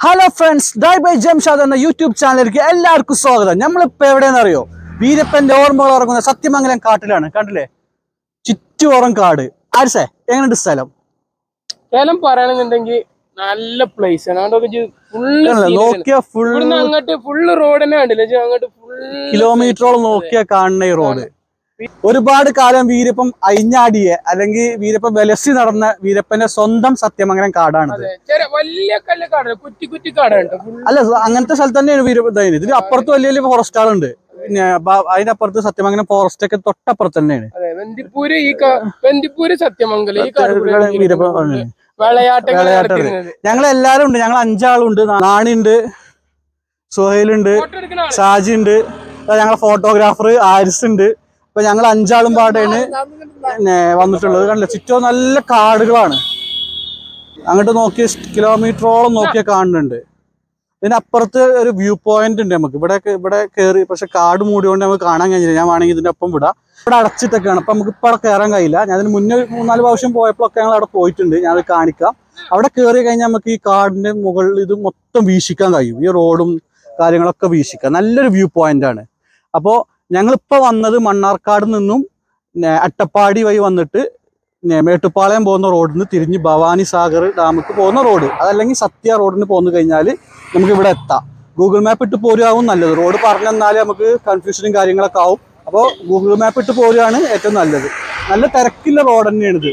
Hello friends Dubai Jamshad എന്ന YouTube ചാനലിലേക്ക് എല്ലാവർക്കും സ്വാഗതം നമ്മളിപ്പോ എവിടെയെന്ന് അറിയോ വീരപ്പന്റെ ഓർമ്മകൾ ഉറങ്ങുന്ന സത്യമംഗലം കാട്ടിലാണ് കണ്ടില്ലേ ചുറ്റുപുറം കാട് ആരിസേ എങ്ങനെയുണ്ട് സ്ഥലം സ്ഥലം പറയണെന്നുണ്ടെങ്കിൽ നല്ല പ്ലേസ് ആണ് അതുകൊണ്ട് ഫുള്ള് നോക്കിയ ഫുൾ ഇവിടുന്ന് അങ്ങോട്ട് ഫുള്ള് റോഡ് തന്നെ കണ്ടില്ല ഇജ്ജ് അങ്ങോട്ട് ഫുള്ള് കിലോമീറ്ററോളം നോക്കിയാ കാണുന്ന ഈ റോഡ് ഒരുപാട് കാലം വീരപ്പം അയിഞ്ഞാടിയ അല്ലെങ്കിൽ വീരപ്പം വിലസി നടന്ന വീരപ്പന്റെ സ്വന്തം സത്യമംഗലം കാടാണിത് അതെ ചെറിയ വലിയ കല്ല് കാടാണ് കുറ്റി കുറ്റി കാടാണ് ഫുള്ള് അല്ല അങ്ങനത്തെ സ്ഥലത്ത് തന്നെയാണ് വീരപ്പ ഇതായത്. ഇതിന് അപ്പുറത്ത് വലിയ വലിയ ഫോറസ്റ്റുകളുണ്ട് പിന്നെ ബ- അതിന്റെ അപ്പുറത്ത് സത്യമംഗലം ഫോറസ്റ്റ് ഒക്കെ തൊട്ടപ്പുറത്ത് തന്നെയാണ് അതെ വെന്തിപ്പൂര് ഈ ക- വെന്തിപ്പൂര് സത്യമംഗലം ഈ കാട് കൂടെ വീരപ്പ- വീരപ്പ ആണ്. വിളയാട്ടങ്ങൾ വിളയാട്ടം. നടത്തുന്നത് ഞങ്ങൾ എല്ലാരും ഉണ്ട് ഞങ്ങൾ അഞ്ചാളുണ്ട് നാണിണ്ട് സുഹൈലുണ്ട് ഫോട്ടോ എടുക്കുന്ന ആള് ഷാജി ഉണ്ട് ഞങ്ങളെ ഫോട്ടോഗ്രാഫർ ആരിസ് ഉണ്ട് അപ്പൊ ഞങ്ങൾ അഞ്ചാളും പാടാണ് പിന്നെ വന്നിട്ടുള്ളത് കണ്ടില്ല ചുറ്റും നല്ല കാടുകളാണ് അങ്ങോട്ട് നോക്കിയ കിലോമീറ്ററോളം നോക്കിയ കാണുന്നുണ്ട് ഇതിന് അപ്പുറത്ത് ഒരു വ്യൂ പോയിന്റ് ഉണ്ട് നമുക്ക് ഇവിടെ ഇവിടെ കയറി പക്ഷെ കാട് മൂടിയോണ്ട് നമുക്ക് കാണാൻ കഴിഞ്ഞില്ല ഞാൻ വേണമെങ്കിൽ ഇതിന്റെ ഒപ്പം വിടാം ഇവിടെ അടച്ചിട്ടൊക്കെയാണ് അപ്പൊ നമുക്ക് ഇപ്പൊ അവിടെ കയറാൻ കഴിയില്ല ഞാൻ അതിന് മുന്നേ ഒരു മൂന്നാല് പ്രാവശ്യം പോയപ്പോഴൊക്കെ ഞങ്ങൾ അവിടെ പോയിട്ടുണ്ട് ഞാൻ അത് കാണിക്കാം അവിടെ കയറി കഴിഞ്ഞാൽ നമുക്ക് ഈ കാടിന്റെ മുകളിൽ ഇത് മൊത്തം വീക്ഷിക്കാൻ കഴിയും ഈ റോഡും കാര്യങ്ങളൊക്കെ വീക്ഷിക്കാം നല്ലൊരു വ്യൂ പോയിന്റ് ആണ് അപ്പോൾ ഞങ്ങളിപ്പോൾ വന്നത് മണ്ണാർക്കാട് നിന്നും പിന്നെ അട്ടപ്പാടി വഴി വന്നിട്ട് പിന്നെ മേട്ടുപ്പാളയം പോകുന്ന റോഡിൽ നിന്ന് തിരിഞ്ഞ് ഭവാനി സാഗർ ഡാമിക്ക് പോകുന്ന റോഡ് അതല്ലെങ്കിൽ സത്യ റോഡിന് പോന്നു കഴിഞ്ഞാൽ നമുക്ക് ഇവിടെ എത്താം ഗൂഗിൾ മാപ്പ് ഇട്ട് പോരുകയാവും നല്ലത് റോഡ് പറഞ്ഞു തന്നാൽ നമുക്ക് കൺഫ്യൂഷനും കാര്യങ്ങളൊക്കെ ആവും അപ്പോൾ ഗൂഗിൾ മാപ്പ് ഇട്ട് പോരുകയാണ് ഏറ്റവും നല്ലത് നല്ല തിരക്കില്ല റോഡ് തന്നെയാണിത്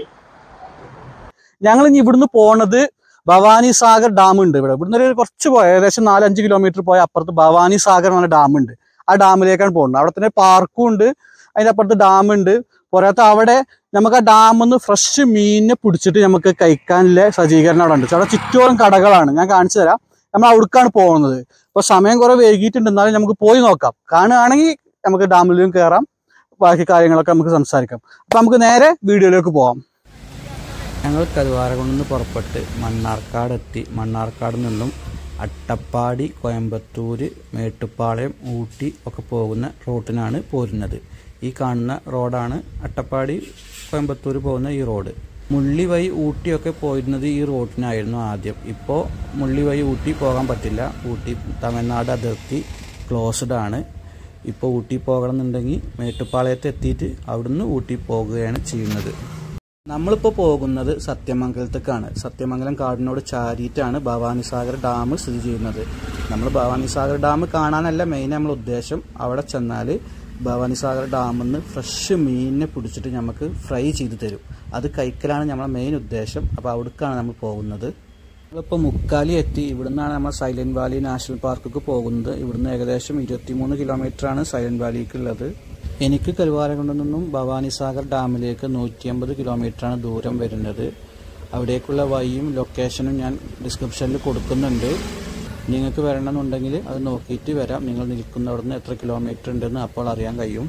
ഞങ്ങൾ ഇനി ഇവിടുന്ന് പോണത് ഭവാനി സാഗർ ഡാം ഉണ്ട് ഇവിടെ ഇവിടുന്ന് ഒരു കുറച്ച് പോയ ഏകദേശം നാലഞ്ച് കിലോമീറ്റർ പോയ അപ്പുറത്ത് ഭവാനി സാഗർ എന്ന് പറഞ്ഞ ഡാം ഉണ്ട് ആ ഡാമിലേക്കാണ് പോകുന്നത് അവിടെ തന്നെ പാർക്കും ഉണ്ട് അതിന്റെ അപ്പുറത്ത് ഡാം ഉണ്ട് പോരാത്ത അവിടെ നമുക്ക് ആ ഡാമിൽ നിന്ന് ഫ്രഷ് മീനിനെ പിടിച്ചിട്ട് നമുക്ക് കഴിക്കാനുള്ള സജ്ജീകരണം അവിടെ ഉണ്ട് അവിടെ ചുറ്റോളം കടകളാണ് ഞാൻ കാണിച്ചു തരാം നമ്മൾ അവിടേക്കാണ് പോകുന്നത് ഇപ്പൊ സമയം കുറെ വൈകിട്ടുണ്ട് എന്നാലും നമുക്ക് പോയി നോക്കാം കാണുകയാണെങ്കിൽ നമുക്ക് ഡാമിലും കയറാം ബാക്കി കാര്യങ്ങളൊക്കെ നമുക്ക് സംസാരിക്കാം അപ്പൊ നമുക്ക് നേരെ വീഡിയോയിലേക്ക് പോവാം ഞങ്ങൾ കരുവാരകുണ്ടിൽ നിന്ന് പുറപ്പെട്ട് മണ്ണാർക്കാട് എത്തി മണ്ണാർക്കാട് നിന്നും അട്ടപ്പാടി കോയമ്പത്തൂര് മേട്ടുപ്പാളയം ഊട്ടി ഒക്കെ പോകുന്ന റൂട്ടിനാണ് പോരുന്നത് ഈ കാണുന്ന റോഡാണ് അട്ടപ്പാടി കോയമ്പത്തൂർ പോകുന്ന ഈ റോഡ് മുള്ളി വഴി ഊട്ടിയൊക്കെ പോയിരുന്നത് ഈ റോഡിനായിരുന്നു ആദ്യം ഇപ്പോൾ മുള്ളി വഴി ഊട്ടി പോകാൻ പറ്റില്ല ഊട്ടി തമിഴ്നാട് അതിർത്തി ക്ലോസ്ഡ് ആണ് ഇപ്പോൾ ഊട്ടി പോകണമെന്നുണ്ടെങ്കിൽ മേട്ടുപ്പാളയത്ത് എത്തിയിട്ട് അവിടുന്ന് ഊട്ടി പോകുകയാണ് ചെയ്യുന്നത് നമ്മളിപ്പോൾ പോകുന്നത് സത്യമംഗലത്തേക്കാണ് സത്യമംഗലം കാടിനോട് ചാരിയിട്ടാണ് ഭവാനിസാഗർ ഡാം സ്ഥിതി ചെയ്യുന്നത് നമ്മൾ ഭവാനിസാഗർ ഡാം കാണാനല്ല മെയിൻ നമ്മൾ ഉദ്ദേശം അവിടെ ചെന്നാൽ ഭവാനിസാഗർ ഡാമിൽ നിന്ന് ഫ്രഷ് മീനിനെ പിടിച്ചിട്ട് നമുക്ക് ഫ്രൈ ചെയ്ത് തരും അത് കഴിക്കലാണ് നമ്മളെ മെയിൻ ഉദ്ദേശം അപ്പോൾ അവിടേക്കാണ് നമ്മൾ പോകുന്നത് നമ്മളിപ്പോൾ മുക്കാലി എത്തി ഇവിടുന്നാണ് നമ്മൾ സൈലന്റ് വാലി നാഷണൽ പാർക്കിലേക്ക് പോകുന്നത് ഇവിടുന്ന് ഏകദേശം ഇരുപത്തിമൂന്ന് കിലോമീറ്റർ ആണ് സൈലന്റ് വാലിക്കുള്ളത് എനിക്ക് കരുവാരകുണ്ടിൽ നിന്നും ഭവാനിസാഗർ ഡാമിലേക്ക് നൂറ്റി അമ്പത് കിലോമീറ്ററാണ് ദൂരം വരുന്നത് അവിടേക്കുള്ള വഴിയും ലൊക്കേഷനും ഞാൻ ഡിസ്ക്രിപ്ഷനിൽ കൊടുക്കുന്നുണ്ട് നിങ്ങൾക്ക് വരണമെന്നുണ്ടെങ്കിൽ അത് നോക്കിയിട്ട് വരാം നിങ്ങൾ നിൽക്കുന്ന അവിടുന്ന് എത്ര കിലോമീറ്റർ ഉണ്ടെന്ന് അപ്പോൾ അറിയാൻ കഴിയും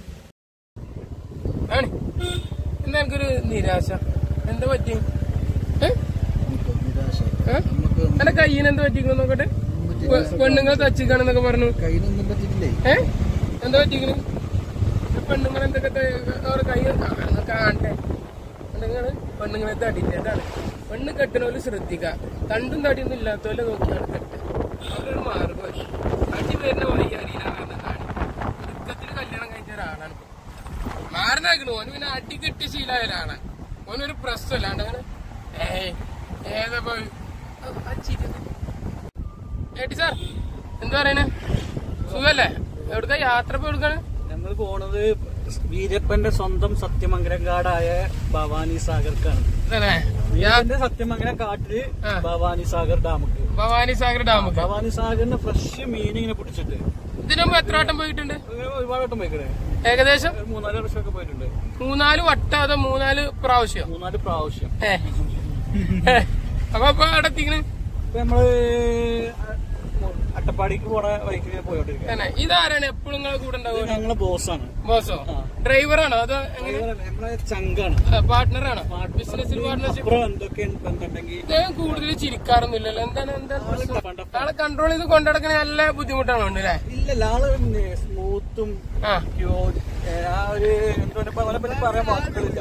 ആണ് എന്താ എനിക്കൊരു നിരാശ എന്താ പറ്റി ഏ? ഏ? എന്റെ കയ്യിന് എന്താ പറ്റിക്കണ നോക്കട്ടെ പെ- പെണ്ണുങ്ങൾ തച്ചിക്കാണെന്നൊക്കെ പറഞ്ഞു കയ്യിലൊന്നും പറ്റിയിട്ടില്ലേ ഏ എന്താ പറ്റിക്കണ് പെണ്ണുങ്ങൾ എന്തൊക്കെ ത- അവരുടെ കൈ കാണുന്ന കാണട്ടെ പെണ്ണുങ്ങള് പെണ്ണുങ്ങളെ തടിയിട്ടാണ് പെണ്ണ് കെട്ടണോല് ശ്രദ്ധിക്ക തണ്ടും തടിയൊന്നും ഇല്ലാത്തവരെ നോക്കിയാണ് കെട്ടുക അവരൊരു മാർഗം അടി വരുന്ന വയ്യാടിയിലാണ് കാണി വൃത്തത്തിന് കല്യാണം കഴിച്ച ഒരാളാണ് ഇപ്പൊ. മാറിനാക്കണു ഓന് പിന്നെ അടി കെട്ടി ശീലമായ ഒരാളാണ് ഓനൊരു പ്രശ്നം അല്ലാണ്ട് അങ്ങനെ ഏയ് ഏതാ പോയി ഏട്ടി സാർ എന്താ പറയണേ സുഖല്ലേ എവിടുക്ക യാത്ര പോയി എടുക്കാണ് ഞങ്ങൾ പോണത് വീരപ്പന്റെ സ്വന്തം സത്യമംഗലം കാടായ ഭവാനി സാഗർക്കാണ് ഇതല്ലേ? യാ- വീരപ്പന്റെ സത്യമംഗലം കാട്ടില് ആ. ഭവാനി സാഗർ ഡാമുക്ക് ഭവാനി സാഗർ ഡാം ഭവാനി സാഗറിന് ഫ്രഷ് മീൻ ഇങ്ങനെ പിടിച്ചിട്ട് ഇതിനു മുമ്പ് എത്ര വട്ടം പോയിട്ടുണ്ട് അങ്ങനെ ഒരുപാട് വട്ടം പോയിക്കണേ ഏകദേശം ഒരു മൂന്നാല് വർഷമൊക്കെ പോയിട്ടുണ്ട് മൂന്നാല് വട്ടം അതോ മൂന്നാല് പ്രാവശ്യം മൂന്നാല് പ്രാവശ്യം ഏ ഏ. അപ്പൊ അപ്പൊ അവിടെ എത്തിക്കണ് ഇപ്പൊ നമ്മള് അട്ടപ്പാടിക്ക് പോണ വഴിക്ക് പോയോണ്ടിരിക്കുക തന്നെ ഇതാരാണ് എപ്പോഴും നിങ്ങളെ കൂടെ ഉണ്ടാവുക ഞങ്ങളെ ബോസാണ് ബോസോ ഡ്രൈവറാണോ അതോ എങ്ങനെ നമ്മളെ ചങ്കാണ് പാർട്ട്ണറാണോ ബിസിനസ്സിൽ പാർട്ട്ണർഷിപ്പ് അപ്പുറം എന്തൊക്കെ ബന്ധമുണ്ടെങ്കിൽ ഇദ്ദേഹം കൂടുതൽ ചിരിക്കാറൊന്നുമില്ലല്ലോ എന്താണ് എന്താണ് പ്രശ്നം? ആളെ കൺട്രോൾ ചെയ്ത് കൊണ്ടുനടക്കണ നല്ല ബുദ്ധിമുട്ടാണ് ഉണ്ട് അല്ലേ ഇല്ല ആള് സ്മൂത്തും ആ ആ ഒരു എന്താ അവനെ പറ്റി പറയാൻ വാക്കുകളില്ല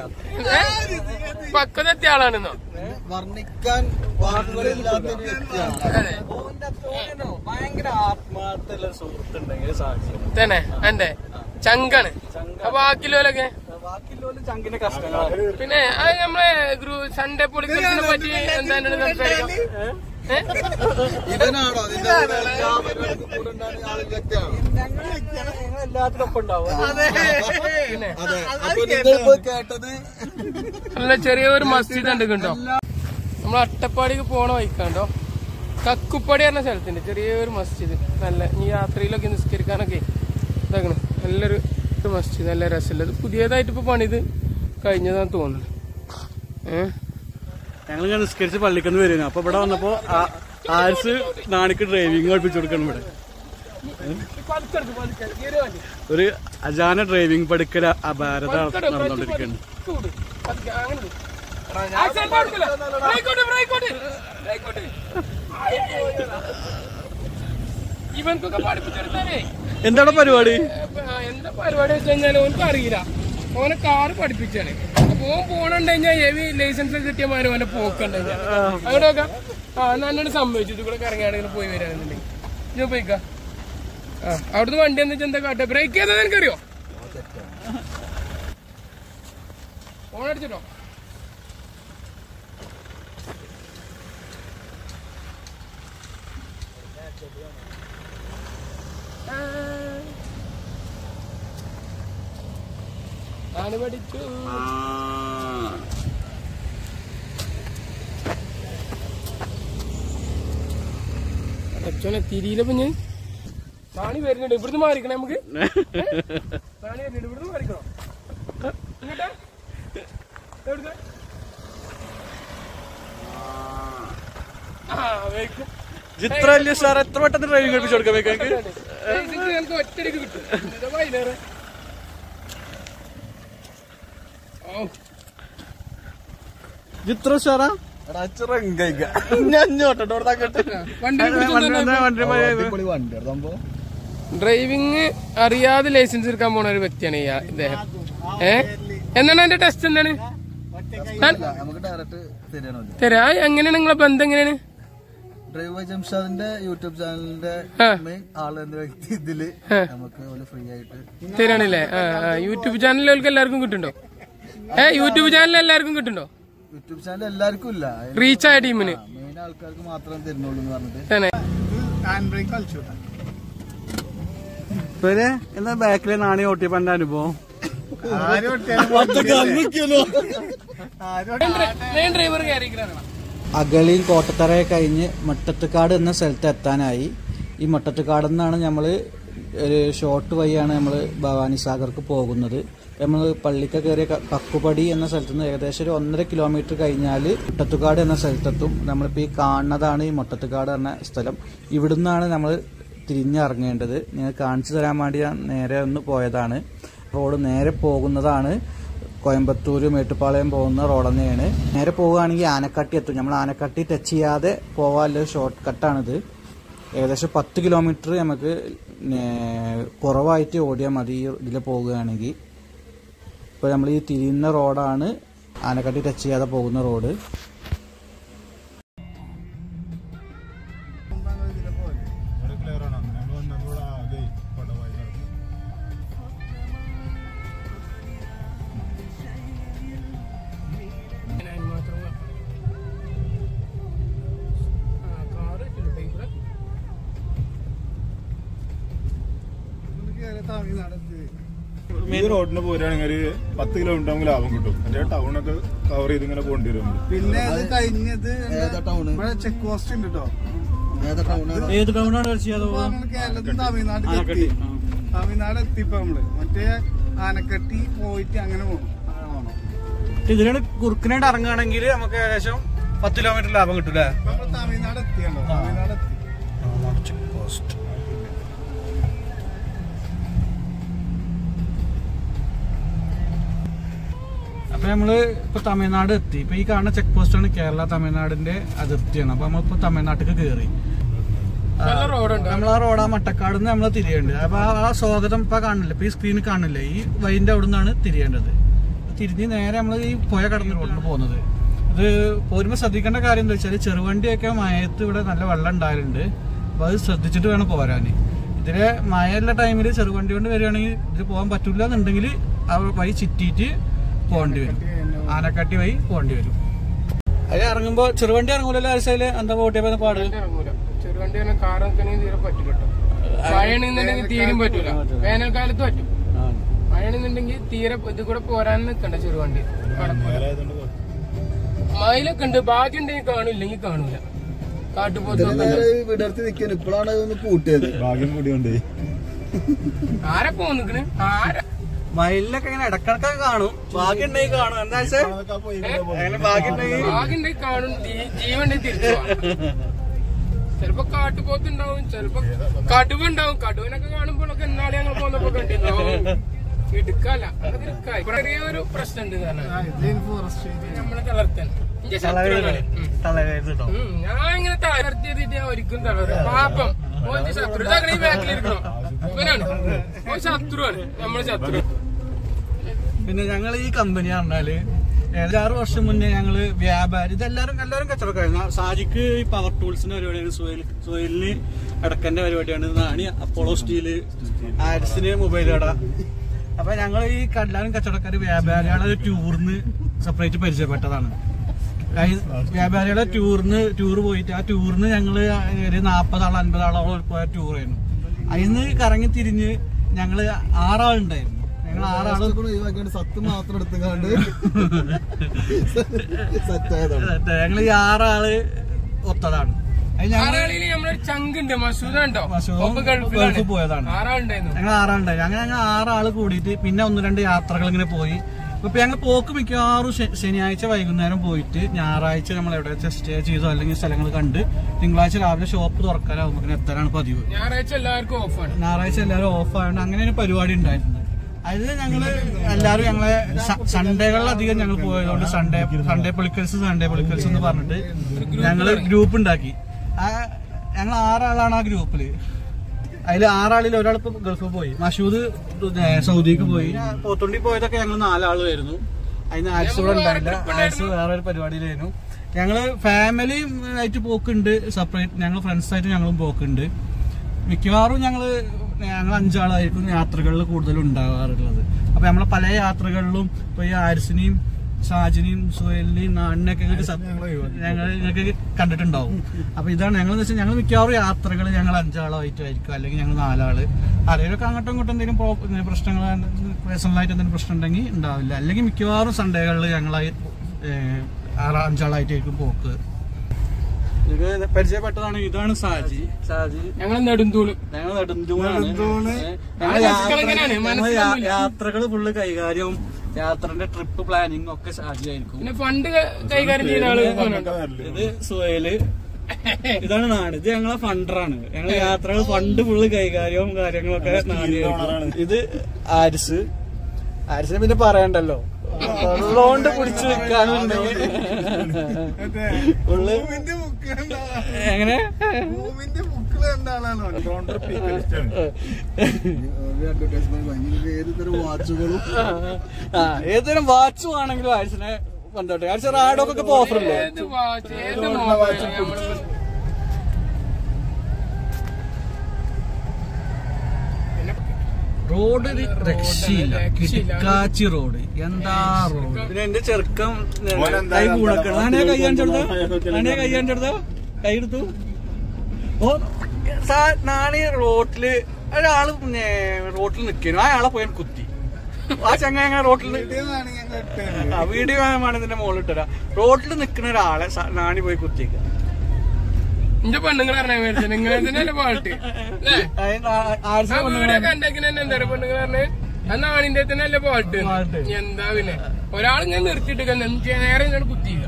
പക്വത എത്തിയ ആളാണെന്നോ വർണ്ണിക്കാൻ വാക്കുകളില്ലാത്തൊരു വ്യക്തിയാണ് അതെ നാട്ടിലെ സുഹൃത്തുണ്ടെങ്കിൽ സാക്ഷ്യം തന്നെ എന്റെ ചങ്കാണ് അപ്പൊ ബാക്കിയുള്ളവരൊക്കെ ബാക്കിയുള്ള ചങ്കിന്റെ കഷ്ടങ്ങളാണ് പിന്നെ അത് നമ്മളെ ഗ്രൂ സൺഡേ പൊളിറ്റിക്സിനെ പറ്റി എന്താണ് സംസാരിക്കാം ഏ? ഇവനാണോ നിന്റെ കൂടെ എല്ലാ പരിപാടിക്കും കൂടെ ഉണ്ടാകുന്ന ആള് വ്യക്തിയാണോ ഞങ്ങൾ എല്ലാത്തിനും ഒപ്പം ഉണ്ടാവും പിന്നെ അതെ അപ്പൊ നിങ്ങളിപ്പോ കേട്ടത് നല്ല ചെറിയൊരു മസ്ജിദ് ഉണ്ട് കണ്ടോ നമ്മൾ അട്ടപ്പാടിക്ക് പോണ വഴിക്കാണ്ടോ കക്കുപ്പടി പറഞ്ഞ സ്ഥലത്തുണ്ട് ചെറിയൊരു മസ്ജിദ് നല്ല ഈ യാത്രയിലൊക്കെ നിസ്കരിക്കാനൊക്കെ ഇതാക്കണം നല്ലൊരു ഒരു മസ്ജിദ് നല്ല രസമുള്ളത് ഇത് പുതിയതായിട്ട് ഇപ്പൊ പണിത് കഴിഞ്ഞതാന്ന് തോന്നുന്നു ഏഹ് ഞങ്ങൾ ഇങ്ങനെ നിസ്കരിച്ച് പള്ളിക്കന്ന് വരുന്നു അപ്പൊ ഇവിടെ വന്നപ്പോ ആ- ആരിസ് നാണിക്ക് ഡ്രൈവിംഗ് പഠിപ്പിച്ചു കൊടുക്കണം ഇവിടെ ഒരു അജാന ഡ്രൈവിംഗ് പഠിക്കൽ അപാരത നടന്നുകൊണ്ടിരിക്കുകയാണ് ഇവൻക്കൊക്കെ പഠിപ്പിച്ചെടുത്താലേ എന്താണ് പരിപാടി ആ, എന്താ പരിപാടി വെച്ച് കഴിഞ്ഞാൽ ഓനക്ക് അറിയില്ല ഓനെ കാറ് പഠിപ്പിച്ചാണ് അപ്പൊ ഓൻ പോണുണ്ട് കഴിഞ്ഞാൽ ഹെവി ലൈസൻസ് കിട്ടിയമാര് ഓനെ പോക്കണ്ട അങ്ങോട്ട് നോക്കാം ആ എന്നാ എന്നോട് സമ്മതിച്ചു ഇത് കൂടെ കറങ്ങിയാണെങ്കിൽ പോയി വരാണെന്നുണ്ടെങ്കിൽ ഞാൻ പോയിക്കാ ആ അവിടുന്ന് വണ്ടി എന്ന് വെച്ചാൽ എന്താ കാട്ടുക ബ്രേക്ക് ചെയ്താൽ എനിക്കറിയോ ഫോൺ അടിച്ചിട്ടോ ആണ് പഠിച്ചു അച്ഛനെ തിരിയിലപ്പോ ഞാൻ സാണി വരുന്നുണ്ട് ഇവിടുന്ന് മാറിക്കണേ നമുക്ക് ഏ? സാണി വരുന്നുണ്ട് ഇവിടുന്ന് മാറിക്കണോ ഇങ്ങോട്ടാ എവിടുന്ന് ആ വേഗം ഇത്ര വലിയ സാർ എത്ര പെട്ടെന്ന് ഡ്രൈവിംഗ് പഠിപ്പിച്ചു കൊടുക്കാൻ വെക്കാൻ ഞങ്ങൾക്ക് ഒറ്റയ്ക്ക് കിട്ടും ഇത് വൈകുന്നേരം ഓ ഇത്ര സാറാ ഞാൻ ഇങ്ങോട്ടോ വണ്ടി അടിപൊളി വണ്ടി സംഭവം ഡ്രൈവിംഗ് അറിയാതെ ലൈസൻസ് എടുക്കാൻ പോണ ഒരു വ്യക്തിയാണ് ഈ ആ- ഇദ്ദേഹം ഏ എന്താണ് എന്റെ ടെസ്റ്റ് എന്താണ് നമുക്ക് ഡയറക്റ്റ് തരാനോ തരാ എങ്ങനെയാണ് നിങ്ങളെ ബന്ധം എങ്ങനെയാണ് ഡ്രൈവ് ബൈ ജംഷാദിന്റെ യൂട്യൂബ് ചാനലിന്റെ ആ. മെയിൻ ആള് എന്ന വ്യക്തി ഇതില് നമുക്ക് ഒരു ഫ്രീ ആയിട്ട് തരാണല്ലേ ആ ആ യൂട്യൂബ് ചാനലുകൾക്ക് എല്ലാവർക്കും കിട്ടുണ്ടോ ഏ യൂട്യൂബ് ചാനൽ എല്ലാവർക്കും കിട്ടുണ്ടോ യൂട്യൂബ് ചാനൽ എല്ലാവർക്കും ഇല്ല റീച്ച് ആയ ടീമിന് മെയിൻ ആൾക്കാർക്ക് മാത്രം തരുന്നുള്ളൂ എന്ന് പറഞ്ഞിട്ട് തന്നെ ഇവര് എന്നാ ബാക്കിലെ നാണി ഓട്ടിയപ്പോ എന്റെ അനുഭവം മെയിൻ ഡ്രൈവർ കയറിയിരിക്കണ അഗളിയും കോട്ടത്തറയെ കഴിഞ്ഞ് മട്ടത്തുകാട് എന്ന സ്ഥലത്ത് എത്താനായി ഈ മട്ടത്തുകാട് നിന്നാണ് നമ്മൾ ഒരു ഷോർട്ട് വഴിയാണ് നമ്മൾ ഭവാനി സാഗർക്ക് പോകുന്നത് നമ്മൾ പള്ളിക്ക കയറിയ ക- കക്കുപടി എന്ന സ്ഥലത്ത് നിന്ന് ഏകദേശം ഒരു ഒന്നര കിലോമീറ്റർ കഴിഞ്ഞാൽ മുട്ടത്തുകാട് എന്ന സ്ഥലത്തെത്തും നമ്മളിപ്പോൾ ഈ കാണുന്നതാണ് ഈ മുട്ടത്തുകാട് എന്ന സ്ഥലം ഇവിടുന്നാണ് നമ്മൾ തിരിഞ്ഞിറങ്ങേണ്ടത് നിങ്ങൾ കാണിച്ചു തരാൻ വേണ്ടി ഞാൻ നേരെ ഒന്ന് പോയതാണ് റോഡ് നേരെ പോകുന്നതാണ് കോയമ്പത്തൂർ മേട്ടുപ്പാളയം പോകുന്ന റോഡ് തന്നെയാണ് നേരെ പോവുകയാണെങ്കിൽ ആനക്കട്ടി എത്തും നമ്മൾ ആനക്കട്ടി ടച്ച് ചെയ്യാതെ പോകാനുള്ള ഷോർട്ട് കട്ടാണിത് ഏകദേശം പത്ത് കിലോമീറ്റർ നമുക്ക് നേ- കുറവായിട്ട് ഓടിയാൽ മതി ഈ ഇതിൽ പോവുകയാണെങ്കിൽ ഇപ്പോൾ നമ്മൾ ഈ തിരിയുന്ന റോഡാണ് ആനക്കട്ടി ടച്ച് ചെയ്യാതെ പോകുന്ന റോഡ് ഈ റോഡിന് പോരുകയാണെങ്കിൽ ഒരു പത്ത് കിലോമീറ്റർ നമുക്ക് ലാഭം കിട്ടും മറ്റേ ടൗണൊക്കെ കവർ ചെയ്ത് ഇങ്ങനെ പോകേണ്ടി വരും പിന്നെ അത് കഴിഞ്ഞത് ഏതാ ടൗണ് ഇവിടെ ചെക്ക് പോസ്റ്റ് ഉണ്ട് കേട്ടോ ഏതാ ടൗണ് ഏത് ടൗണാണ് ടച്ച് ചെയ്യാതെ അപ്പൊ നമ്മള് കേരളത്തിൽ തമിഴ്നാട്ടിൽ ആനക്കട്ടി എത്തി തമിഴ്നാട് എത്തിപ്പോ നമ്മള് മറ്റേ ആനക്കട്ടി പോയിട്ട് അങ്ങനെ പോകണം ഇതിനാണ് കുറുക്കിനായിട്ട് ഇറങ്ങുകയാണെങ്കിൽ നമുക്ക് ഏകദേശം പത്ത് കിലോമീറ്റർ ലാഭം കിട്ടും അല്ലേ നമ്മൾ തമിഴ്നാട് എത്തിയല്ലോ തമിഴ്നാട് എത്തി ചെക്ക് പോസ്റ്റ് അപ്പൊ നമ്മള് ഇപ്പൊ തമിഴ്നാട് എത്തി ഇപ്പൊ ഈ കാണുന്ന ചെക്ക് പോസ്റ്റാണ് കേരള തമിഴ്നാടിന്റെ അതിർത്തിയാണ് അപ്പൊ നമ്മളിപ്പോ തമിഴ്നാട്ടിലേക്ക് കയറി നല്ല റോഡുണ്ട് നമ്മൾ ആ റോഡ് ആ മട്ടക്കാട് നിന്ന് നമ്മൾ തിരിയേണ്ടത് അപ്പൊ ആ- ആ സ്വാഗതം ഇപ്പൊ കാണില്ല ഇപ്പൊ ഈ സ്ക്രീനിൽ കാണില്ലേ ഈ വൈൻ്റെ അവിടെ നിന്നാണ് തിരിയേണ്ടത് തിരിഞ്ഞ് നേരെ നമ്മൾ ഈ പുഴ കടന്ന് റോഡിൽ പോകുന്നത് ഇത് പോരുമ്പോൾ ശ്രദ്ധിക്കേണ്ട കാര്യം എന്താ വെച്ചാൽ ചെറുവണ്ടിയൊക്കെ മയത്ത് ഇവിടെ നല്ല വെള്ളം ഉണ്ടായാലുണ്ട് അപ്പൊ അത് ശ്രദ്ധിച്ചിട്ട് വേണം പോരാൻ ഇതിലെ മഴയുള്ള ടൈമിൽ ചെറുവണ്ടി കൊണ്ട് വരികയാണെങ്കിൽ ഇത് പോകാൻ പറ്റില്ല എന്നുണ്ടെങ്കിൽ ആ വഴി ചുറ്റിയിട്ട് പോകേണ്ടി വരും ആനക്കാട്ടി വഴി പോകേണ്ടി വരും അതിൽ ഇറങ്ങുമ്പോ ചെറുവണ്ടി ഇറങ്ങൂലല്ലോ ആഴ്ചയില് എന്താ പോട്ടിയപ്പോ പാട് ഇറങ്ങൂല ചെറുവണ്ടി തന്നെ കാർ നിൽക്കണമെങ്കിൽ തീരെ പറ്റില്ല കേട്ടോ മഴയാണെന്നുണ്ടെങ്കിൽ തീരും പറ്റൂല വേനൽക്കാലത്ത് പറ്റും മഴയാണെന്നുണ്ടെങ്കിൽ തീരെ ഇത് കൂടെ പോരാൻ നിൽക്കണ്ട ചെറുവണ്ടി മയിലൊക്കെ ഉണ്ട് ഭാഗ്യം ഉണ്ടെങ്കിൽ കാണില്ലെങ്കിൽ കാണൂല കാട്ടുപോത്ത് നേരെ വിടർത്തി നിൽക്കുന്നു ഇപ്പോഴാണ് അതൊന്ന് കൂട്ടിയത് ഭാഗ്യം കൂടിയോണ്ടേ ആരാ പോ നിക്കണ് ആരാ മയിലിനൊക്കെ ഇങ്ങനെ ഇടക്കിടക്കൊക്കെ കാണും ഭാഗ്യം ഉണ്ടെങ്കിൽ കാണും എന്താ വെച്ചാൽ അങ്ങനെ ഭാഗ്യം ഉണ്ടെങ്കിൽ ഭാഗ്യം ഉണ്ടെങ്കിൽ കാണും ജീ- ജീവൻ ഉണ്ടെങ്കിൽ തിരിച്ചു പോവാം. ചിലപ്പോ കാട്ടുപോത്ത് ഉണ്ടാവും ചിലപ്പോ കടുവ ഉണ്ടാവും കടുവനൊക്കെ കാണുമ്പോഴൊക്കെ എന്നാളെ ഞങ്ങൾ പോന്നപ്പോ കണ്ടിട്ടുണ്ടാവും ഇടുക്കല്ല അതൊക്കെ ഇടുക്കായി. ഇവിടെ ചെറിയ ഒരു പ്രശ്നമുണ്ട് കാരണം ഫോറസ്റ്റ് നമ്മളെ തളർത്താൻ ഇന്റെ ശത്രുവാണ്. ഉം. തലവേദോ ഉം. ഞാൻ ഇങ്ങനെ തളർത്തിയത് ഞാൻ ഒരിക്കലും തളരും പാപം ഓന്റെ ശത്രു ഇതാകണ ഈ ബാക്കിലിരിക്കണോ ഇവനാണ് ഓ ശത്രുവാണ് നമ്മളെ ശത്രു പിന്നെ ഞങ്ങൾ ഈ കമ്പനി പറഞ്ഞാല് ഏഴാറ് വർഷം മുന്നേ ഞങ്ങള് വ്യാപാരി ഇതെല്ലാരും എല്ലാവരും കച്ചവടക്കായിരുന്നു സാജിക്ക് ഈ പവർ ടൂൾസിന്റെ പരിപാടിയാണ് സുഹേൽ സുഹേലിന് ഇടക്കന്റെ പരിപാടിയാണ് നാണി അപ്പോളോ സ്റ്റീല് ആരിസിന് മൊബൈൽ കട അപ്പൊ ഞങ്ങൾ ഈ എല്ലാവരും കച്ചവടക്കാര് വ്യാപാരികളെ ടൂറിന് സെപ്പറേറ്റ് പരിചയപ്പെട്ടതാണ് അയി- വ്യാപാരികളെ ടൂറിന് ടൂർ പോയിട്ട് ആ ടൂറിന് ഞങ്ങള് ഒരു നാപ്പതാളോ അൻപതാളോളം പോയ ടൂറായിരുന്നു അതിന്ന് കറങ്ങി തിരിഞ്ഞ് ഞങ്ങള് ആറാളുണ്ടായിരുന്നു ഞങ്ങൾ ആറാള് ഒഴിവാക്കിയാണ് സത്ത് മാത്രം എടുത്തുകൊണ്ട് സെറ്റായതാണ് ഞങ്ങൾ ഈ ആറാള് ഒത്തതാണ് അത് ഞങ്ങൾ ആറാളിയിൽ നമ്മളൊരു ചങ്കുണ്ട് മസൂദ ഉണ്ടോ മസൂദ് ഒപ്പം ഗൾഫിലാണ് ഗൾഫിൽ പോയതാണ്. ആറാളുണ്ടായിരുന്നു ഞങ്ങൾ ആറാളുണ്ടായി അങ്ങനെ ഞങ്ങൾ ആറാള് കൂടിയിട്ട് പിന്നെ ഒന്ന് രണ്ട് യാത്രകൾ ഇങ്ങനെ പോയി ഇപ്പൊ ഞങ്ങൾ പോക്ക് മിക്കവാറും ശ- ശനിയാഴ്ച വൈകുന്നേരം പോയിട്ട് ഞായറാഴ്ച നമ്മൾ എവിടെ സ്റ്റേ ചെയ്തോ അല്ലെങ്കിൽ സ്ഥലങ്ങൾ കണ്ട് തിങ്കളാഴ്ച രാവിലെ ഷോപ്പ് തുറക്കാനാവുമ്പോൾ എത്താനാണ് പതിവ് ഞായറാഴ്ച എല്ലാവർക്കും ഓഫാണ് ഞായറാഴ്ച എല്ലാവരും ഓഫ് ആയതുകൊണ്ട് അങ്ങനെ ഒരു പരിപാടി ഉണ്ടായിരുന്നു അതിൽ ഞങ്ങള് എല്ലാവരും ഞങ്ങളെ സ- സൺഡേകളിലധികം ഞങ്ങൾ പോയതുകൊണ്ട് സൺഡേ സൺഡേ പൊളിക്കൽസ് സൺഡേ പൊളിക്കൽസ് എന്ന് പറഞ്ഞിട്ട് ഞങ്ങള് ഗ്രൂപ്പ് ഉണ്ടാക്കി ആ ഞങ്ങൾ ആറാളാണ് ആ ഗ്രൂപ്പില് അതിൽ ആറാളിൽ ഒരാൾ ഇപ്പൊ ഗൾഫിൽ പോയി മഷൂദ് പിന്നെ സൗദിക്ക് പോയി പോത്തുണ്ടി പോയതൊക്കെ ഞങ്ങൾ നാലാള് വരുന്നു അതിന് ആഴ്ച കൂടെ ഉണ്ടായില്ല ആഴ്ച വേറെ ഒരു പരിപാടിയിലായിരുന്നു ഞങ്ങള് ഫാമിലി ആയിട്ട് പോക്കുണ്ട് സെപ്പറേറ്റ് ഞങ്ങൾ ഫ്രണ്ട്സ് ആയിട്ട് ഞങ്ങളും പോക്കുണ്ട് മിക്കവാറും ഞങ്ങള് ഞങ്ങൾ അഞ്ചാളായിരിക്കും യാത്രകളിൽ കൂടുതൽ ഉണ്ടാകാറുള്ളത് അപ്പൊ നമ്മളെ പല യാത്രകളിലും ഇപ്പൊ ഈ ആരിസിനെയും ഷാജിനെയും സുഹേലിനെയും നാടിനെയൊക്കെ നിങ്ങൾക്ക് സ- ഞങ്ങൾ നിങ്ങൾക്ക് കണ്ടിട്ടുണ്ടാവും അപ്പൊ ഇതാണ് ഞങ്ങൾ വെച്ചാൽ ഞങ്ങൾ മിക്കവാറും യാത്രകൾ ഞങ്ങൾ അഞ്ചാളായിട്ടായിരിക്കും അല്ലെങ്കിൽ ഞങ്ങൾ നാലാള് ആരെങ്കിലുമൊക്കെ അങ്ങോട്ടും ഇങ്ങോട്ടും എന്തെങ്കിലും പ്രോ- ഇങ്ങനെ പ്രശ്നങ്ങൾ പേഴ്സണലായിട്ട് എന്തെങ്കിലും പ്രശ്നം ഉണ്ടെങ്കിൽ ഉണ്ടാവില്ല അല്ലെങ്കിൽ മിക്കവാറും സൺഡേകളിൽ ഞങ്ങളായി ഏഹ്, ആറ് അഞ്ചാളായിട്ടായിരിക്കും പോക്ക് ഇത് പരിചയപ്പെട്ടതാണ് ഇതാണ് സാജി സാജി ഞങ്ങൾ നെടുന്തൂള് ഞങ്ങൾ നെടുന്തൂണാണ് നെടുന്തൂണ്. ഞങ്ങൾ മനസ്സിലാക്കാനാണ്, മനസ്സിലാക്കില്ല. യാത്രകൾ ഫുള്ള് കൈകാര്യവും യാത്രന്റെ ട്രിപ്പ് പ്ലാനിങ് ഒക്കെ സാജിയായിരിക്കും പിന്നെ ഫണ്ട് കൈകാര്യം ചെയ്യുന്ന ആള് ഇവനാണ്. ഇത് സുഹേല് ഇതാണ് നാട് ഇത് ഞങ്ങളെ ഫണ്ടറാണ് ഞങ്ങൾ യാത്രകൾ ഫണ്ട് ഫുള്ള് കൈകാര്യവും കാര്യങ്ങളൊക്കെ നാടിയായിരിക്കും ഇത് ആരിസ് ആരിസിനെ പിന്നെ പറയണ്ടല്ലോ ഉള്ളോണ്ട് പിടിച്ചു നിൽക്കാനുണ്ട് ഉള്ളു ഭൂമിന്റെ മുക്ക് കണ്ട എങ്ങനെ ഭൂമിന്റെ മുക്കില് കണ്ട ആളാണോ അഡ്വർടൈസ്മെന്റ് ഭയങ്കര ഏത് തരം വാച്ചുകളും ആ ഏതൊരു വാച്ചും ആണെങ്കിലും ആരിസിനെ കൊണ്ടോട്ടെ ആരിസ് റാഡോക്കൊക്കെ ഇപ്പൊ ഓഫർ ഇല്ലേ ഏത് വാച്ച് ഏത് മൊബൈൽ നമ്മള് റോഡ് ഒരു രക്ഷയില്ല കിടക്കാച്ചി റോഡ് എന്താ റോഡ് പിന്നെ എന്റെ ചെറുക്കം കൈ കൂടക്കണം ആനയെ കൈ കാണിച്ചെടുത്ത ആനയെ കൈ കാണിച്ചെടുത്ത കൈ എടുത്തു ഓ സാ- നാണി റോട്ടില് ഒരാള് പിന്നെ റോട്ടിൽ നിൽക്കുന്നു അയാളെ പോയി കുത്തി ആ ചങ്ങ അങ്ങനെ റോട്ടിൽ ഇതാണ് ഞങ്ങൾ ഇട്ടത്. ആ വീഡിയോ ആണ് ഇതിന്റെ മുകളിൽ ഇട്ടരാ റോട്ടിൽ നിൽക്കുന്ന ഒരാളെ സ- നാണി പോയി കുത്തിയേക്ക എന്റെ പെണ്ണുങ്ങൾ പറഞ്ഞ മേടിച്ചു നിങ്ങൾ തന്നെയല്ലേ പാട്ട് അല്ലേ ആ വീഡിയോ കണ്ടേക്കിന് തന്നെ എന്താ പെണ്ണുങ്ങൾ പറഞ്ഞ് ആ നാണിന്റെ തന്നെ അല്ലേ പാട്ട് പാട്ട്. എന്താ പിന്നെ ഒരാളിങ്ങനെ നിർത്തിയിട്ട് നേരെ ഇങ്ങനെ കുത്തിയില്ല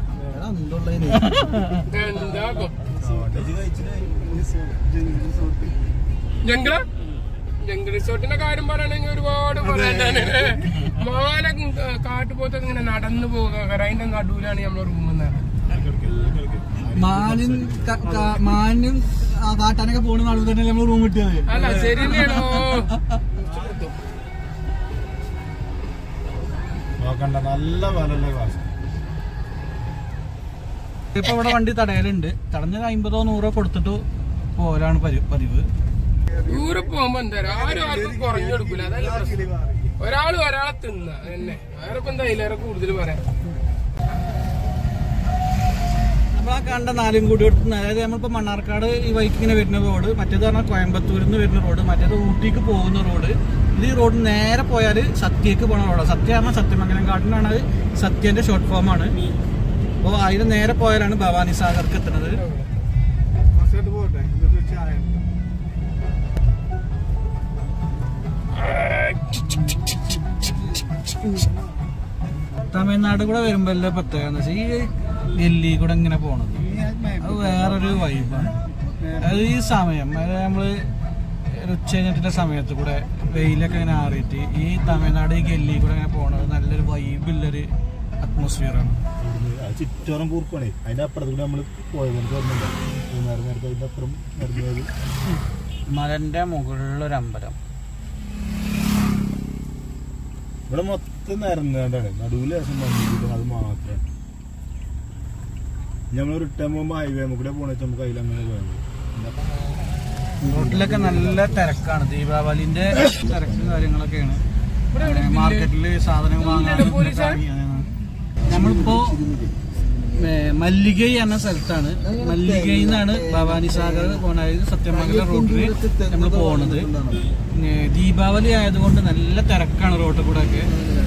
എന്താ ഇപ്പൊ? ജംഗിള ജംഗിൾ റിസോർട്ടിന്റെ കാര്യം പറയുകയാണെങ്കിൽ ഒരുപാട് പറയാനാണ് മാന കാട്ടുപോത്തൊക്കെ ഇങ്ങനെ നടന്നു പോകുക അതിന്റെ നടുവിലാണ് നമ്മളെ റൂം മാനും ക- ക- മാനും ആ കാട്ടാനൊക്കെ പോണ നടുവ് തന്നെ നമ്മൾ റൂം കിട്ടിയത് അല്ല ശരി തന്നെയാണോ നോക്കണ്ട നല്ല വിലല്ലേ വാസ ഇപ്പൊ ഇവിടെ വണ്ടി തടയലുണ്ട് തടഞ്ഞ അമ്പതോ നൂറോ കൊടുത്തിട്ട് പോരാണ് പരി- പതിവ് ദൂരെ പോകുമ്പോ എന്താ ആരും ആർക്കും കുറഞ്ഞു കൊടുക്കൂല അതല്ല പ്രശ്നം ഒരാള് ഒരാളെ തിന്ന തന്നെ വേറെ ഇപ്പൊ എന്താ അതിലേറെ കൂടുതൽ പറയാം നമ്മൾ ആ കണ്ട നാലും കൂടി എടുത്ത് അതായത് നമ്മളിപ്പോൾ മണ്ണാർക്കാട് ഈ വഴിക്ക് ഇങ്ങനെ വരുന്ന റോഡ് മറ്റേത് പറഞ്ഞാൽ കോയമ്പത്തൂരിൽ നിന്ന് വരുന്ന റോഡ് മറ്റേത് ഊട്ടിക്ക് പോകുന്ന റോഡ് ഇത് ഈ റോഡ് നേരെ പോയാൽ സത്യക്ക് പോണ റോഡാണ് സത്യ പറഞ്ഞാൽ സത്യമംഗലം കാട്ടിനാണ് അത് സത്യന്റെ ഷോർട്ട് ഫോം ആണ് അപ്പോൾ അതിന് നേരെ പോയാലാണ് ഭവാനി സാഗർക്ക് എത്തുന്നത് കുറച്ചോട്ട് പോട്ടെ എന്നിട്ട് ചായ തമിഴ്നാട് കൂടെ വരുമ്പോൾ എല്ലാ പ്രത്യേകത എന്ന് വെച്ചാൽ ഈ ഡൽഹി കൂടെ ഇങ്ങനെ പോണത് അത് വേറൊരു വൈബാണ് അത് ഈ സമയം അതായത് നമ്മള് ഒരു ഉച്ച കഴിഞ്ഞിട്ടുള്ള സമയത്ത് കൂടെ വെയിലൊക്കെ ഇങ്ങനെ ആറിയിട്ട് ഈ തമിഴ്നാട് ഈ ഗല്ലി കൂടെ ഇങ്ങനെ പോണത് നല്ലൊരു വൈബുള്ളൊരു അറ്റ്മോസ്ഫിയറാണ് ചുറ്റോറം പൂർപ്പാണേ അതിന്റെ അപ്പുറത്ത് കൂടെ നമ്മള് പോയത് എനിക്ക് ഓർമ്മയുണ്ട് മൂന്നാറ് നേരത്തെ അതിന്റെ അപ്പുറം നടന്നത് മലന്റെ മുകളിലൊരു അമ്പലം ഇവിടെ മൊത്തം നിരന്നാണ്ടാണ് നടുവിൽ ലേശം വന്നിട്ട് അത് മാത്രമാണ് നമ്മൾ റിട്ടേൺ പോകുമ്പോൾ ഹൈവേ കൂടെ പോണ നമുക്ക് അതിലങ്ങനെ പോയത് റോട്ടിലൊക്കെ നല്ല തിരക്കാണ് ദീപാവലിന്റെ തിരക്കും കാര്യങ്ങളൊക്കെയാണ് മാർക്കറ്റില് സാധനങ്ങൾ വാങ്ങാൻ നമ്മളിപ്പോ ഏ, മല്ലികൈ എന്ന സ്ഥലത്താണ് മല്ലികൈ എന്നാണ് ഭവാനി സാഗർ പോണ സത്യമംഗലം റോഡിൽ നമ്മൾ പോണത് പിന്നെ ദീപാവലി ആയതുകൊണ്ട് നല്ല തിരക്കാണ് റോഡിൽ കൂടെ ഒക്കെ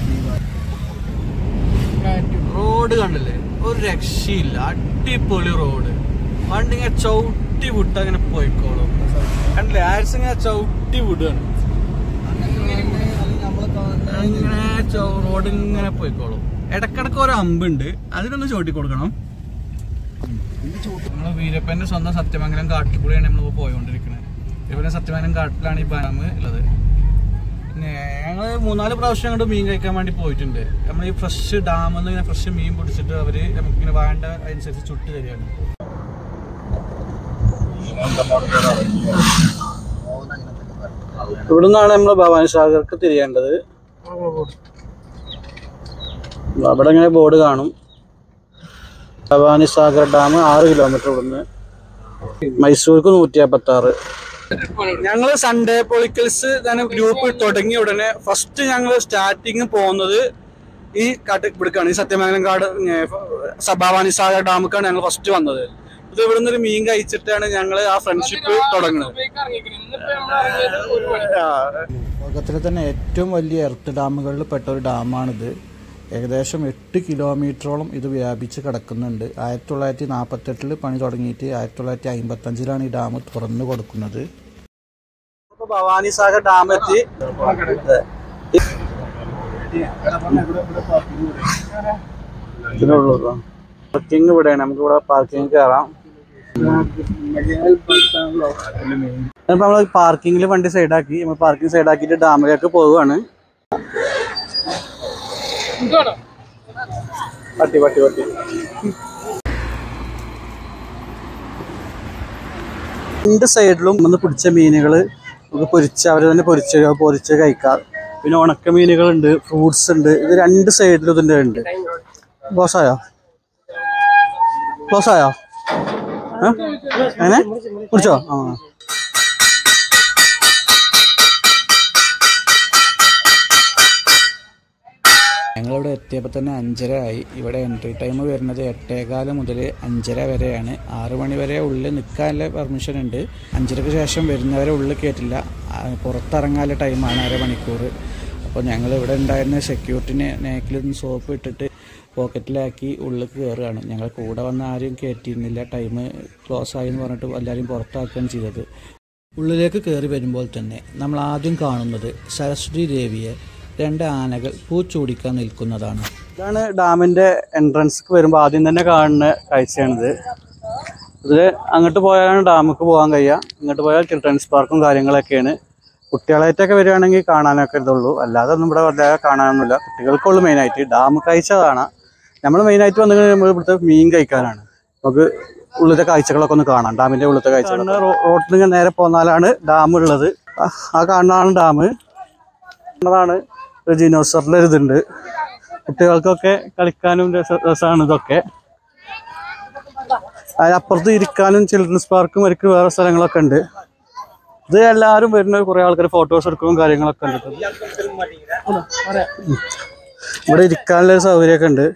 റോഡ് കണ്ടില്ലേ ഒരു രക്ഷയില്ല അടിപൊളി റോഡ് വണ്ടി ഇങ്ങനെ ചവിട്ടി വിട്ട് അങ്ങനെ പോയിക്കോളും കണ്ടില്ലേ ആരിസ് ഇങ്ങനെ ചവിട്ടി വിടുകയാണ് അങ്ങനെ ചോ- റോഡ് ഇങ്ങനെ പോയിക്കോളും ഇടക്കിടക്ക് ഒരു അമ്പുണ്ട് അതിനൊന്ന് ചോട്ടി കൊടുക്കണം നമ്മള് വീരപ്പന്റെ സ്വന്തം സത്യമംഗലം കാട്ടിൽ കൂടെയാണ് നമ്മൾ പോയോണ്ടിരിക്കുന്നത് വീരപ്പന്റെ സത്യമംഗലം കാട്ടിലാണ് ഈ ഡാം ഉള്ളത് പിന്നെ ഞങ്ങള് മൂന്നാല് പ്രാവശ്യം അങ്ങോട്ട് മീൻ കഴിക്കാൻ വേണ്ടി പോയിട്ടുണ്ട് നമ്മൾ ഈ ഫ്രഷ് ഡാമിൽ നിന്ന് ഇങ്ങനെ ഫ്രഷ് മീൻ പിടിച്ചിട്ട് അവര് നമുക്ക് ഇങ്ങനെ വേണ്ട അനുസരിച്ച് ചുട്ട് തരികയാണ് ഇവിടുന്നാണ് നമ്മൾ ഭവാനി സാഗർക്ക് തിരിയേണ്ടത് അവിടെ ഇങ്ങനെ ബോർഡ് കാണും ഭവാനി സാഗർ ഡാം ആറ് കിലോമീറ്റർ ഇവിടുന്ന് മൈസൂർക്ക് നൂറ്റി അമ്പത്തി ആറ് ഞങ്ങൾ സൺഡേ പൊളിക്കൽസ് തന്നെ ഗ്രൂപ്പ് തുടങ്ങിയ ഉടനെ ഫസ്റ്റ് ഞങ്ങൾ സ്റ്റാർട്ടിങ് പോകുന്നത് ഈ കാട്ട് ഇവിടേക്കാണ് ഈ സത്യമംഗലം കാട് ഭവാനി സാഗർ ഡാമിക്കാണ് ഞങ്ങൾ ഫസ്റ്റ് വന്നത് ഇത് ഇവിടുന്ന് ഒരു മീൻ കഴിച്ചിട്ടാണ് ഞങ്ങൾ ആ ഫ്രണ്ട്ഷിപ്പ് തുടങ്ങുന്നത് ഇന്നിപ്പോ നമ്മൾ ഇറങ്ങിയത് ഒരു മണി ആ, ലോകത്തിലെ തന്നെ ഏറ്റവും വലിയ എർത്ത് ഡാമുകളിൽ പെട്ട ഒരു ഡാമാണിത് ഏകദേശം എട്ട് കിലോമീറ്ററോളം ഇത് വ്യാപിച്ച് കിടക്കുന്നുണ്ട് ആയിരത്തി തൊള്ളായിരത്തി നാൽപ്പത്തെട്ടിൽ പണി തുടങ്ങിയിട്ട് ആയിരത്തി തൊള്ളായിരത്തി അമ്പത്തഞ്ചിലാണ് ഈ ഡാം തുറന്നു കൊടുക്കുന്നത് ഇപ്പൊ ഭവാനി സാഗർ ഡാം എത്തി പാർക്കിംഗ് ഇവിടെയാണ് നമുക്ക് ഇവിടെ പാർക്കിംഗ് കയറാം ഇപ്പൊ നമ്മള് പാർക്കിങ്ങിൽ വണ്ടി സൈഡാക്കി നമ്മൾ പാർക്കിംഗ് സൈഡാക്കിയിട്ട് ഡാമിലേക്ക് പോവുകയാണ് ഇതാണോ പട്ടി പട്ടി പട്ടി രണ്ട് സൈഡിലും വന്ന് പിടിച്ച മീനുകൾ നമുക്ക് പൊരിച്ച് അവർ തന്നെ പൊരിച്ച് പൊരിച്ച് കഴിക്കാം പിന്നെ ഉണക്ക മീനുകളുണ്ട് ഫ്രൂട്ട്സ് ഉണ്ട് ഇത് രണ്ട് സൈഡിലും ഇതിൻ്റെ ഉണ്ട് ക്ലോസ് ആയോ ക്ലോസ് ആയോ ഏ? എങ്ങനെ കുടിച്ചോ ആ ഞങ്ങളിവിടെ എത്തിയപ്പോൾ തന്നെ അഞ്ചര ആയി ഇവിടെ എൻട്രി ടൈം വരുന്നത് എട്ടേകാല് മുതൽ അഞ്ചര വരെയാണ് ആറ് മണി വരെ ഉള്ളിൽ നിൽക്കാനുള്ള പെർമിഷൻ ഉണ്ട് അഞ്ചരക്ക് ശേഷം വരുന്നവരെ ഉള്ളിൽ കയറ്റില്ല ആ, പുറത്തിറങ്ങാനുള്ള ടൈമാണ് അരമണിക്കൂർ അപ്പോൾ ഞങ്ങൾ ഇവിടെ ഉണ്ടായിരുന്ന സെക്യൂരിറ്റിനെ നേക്കിൽ നിന്ന് സോപ്പ് ഇട്ടിട്ട് പോക്കറ്റിലാക്കി ഉള്ളിൽ കയറുകയാണ് ഞങ്ങൾ കൂടെ വന്ന ആരും കയറ്റിയിരുന്നില്ല ടൈം ക്ലോസ് ആയി എന്ന് പറഞ്ഞിട്ട് എല്ലാവരും പുറത്താക്കുകയാണ് ചെയ്തത് ഉള്ളിലേക്ക് കയറി വരുമ്പോൾ തന്നെ നമ്മൾ ആദ്യം കാണുന്നത് സരസ്വതി ദേവിയെ രണ്ട് ആനകൾ പൂച്ചൂടിക്കാൻ നിൽക്കുന്നതാണ് ഇതാണ് ഡാമിന്റെ എൻട്രൻസ് വരുമ്പോൾ ആദ്യം തന്നെ കാണുന്ന കാഴ്ചയാണിത് ഇതിൽ അങ്ങോട്ട് പോയാലാണ് ഡാമിക്ക് പോകാൻ കഴിയുക ഇങ്ങോട്ട് പോയാൽ ചിൽഡ്രൻസ് പാർക്കും കാര്യങ്ങളൊക്കെയാണ് കുട്ടികളായിട്ടൊക്കെ വരികയാണെങ്കിൽ കാണാനൊക്കെ ഇതുള്ളൂ അല്ലാതെ ഒന്നും ഇവിടെ വല്ലാതെ കാണാനൊന്നുമില്ല കുട്ടികൾക്കുള്ളൂ മെയിനായിട്ട് ഡാം കാഴ്ച കാണാം നമ്മൾ മെയിനായിട്ട് വന്നു കഴിഞ്ഞാൽ നമ്മൾ ഇവിടുത്തെ മീൻ കഴിക്കാനാണ് നമുക്ക് ഉള്ളിലത്തെ കാഴ്ചകളൊക്കെ ഒന്ന് കാണാം ഡാമിന്റെ ഉള്ളിലത്തെ കാഴ്ചകൾ റോട്ടിൽ ഇങ്ങനെ നേരെ പോന്നാലാണ് ഡാം ഉള്ളത് ആ- ആ കാണുന്നതാണ് ഡാം കാണുന്നതാണ് ഒരു ജിനോസറിന്റെ ഒരു ഇതുണ്ട് കുട്ടികൾക്കൊക്കെ കളിക്കാനും രസ- രസമാണ് ഇതൊക്കെ അതിനപ്പുറത്ത് ഇരിക്കാനും ചിൽഡ്രൻസ് പാർക്കും അവർക്ക് വേറെ സ്ഥലങ്ങളൊക്കെ ഉണ്ട് ഇത് എല്ലാവരും വരുന്ന കുറെ ആൾക്കാർ ഫോട്ടോസ് എടുക്കുകയും കാര്യങ്ങളൊക്കെ ഉണ്ട് ട്ടോ. ഇവിടെ ഇരിക്കാനുള്ള ഒരു സൗകര്യമൊക്കെ ഉണ്ട്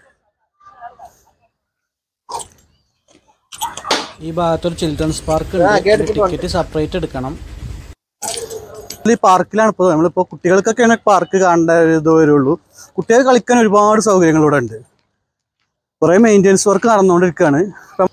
ഈ ഭാഗത്തൊരു ചിൽഡ്രൻസ് പാർക്ക് ഉണ്ട് ടിക്കറ്റ് സെപ്പറേറ്റ് എടുക്കണം ഈ പാർക്കിലാണ് ഇപ്പോൾ നമ്മളിപ്പോൾ കുട്ടികൾക്കൊക്കെയാണ് പാർക്ക് കാണേണ്ട ഒരു ഇത് വരുള്ളൂ കുട്ടികൾക്ക് കളിക്കാൻ ഒരുപാട് സൗകര്യങ്ങൾ ഇവിടെ ഉണ്ട് കുറേ മെയിൻ്റെനൻസ് വർക്ക് നടന്നുകൊണ്ടിരിക്കുകയാണ് ഇപ്പം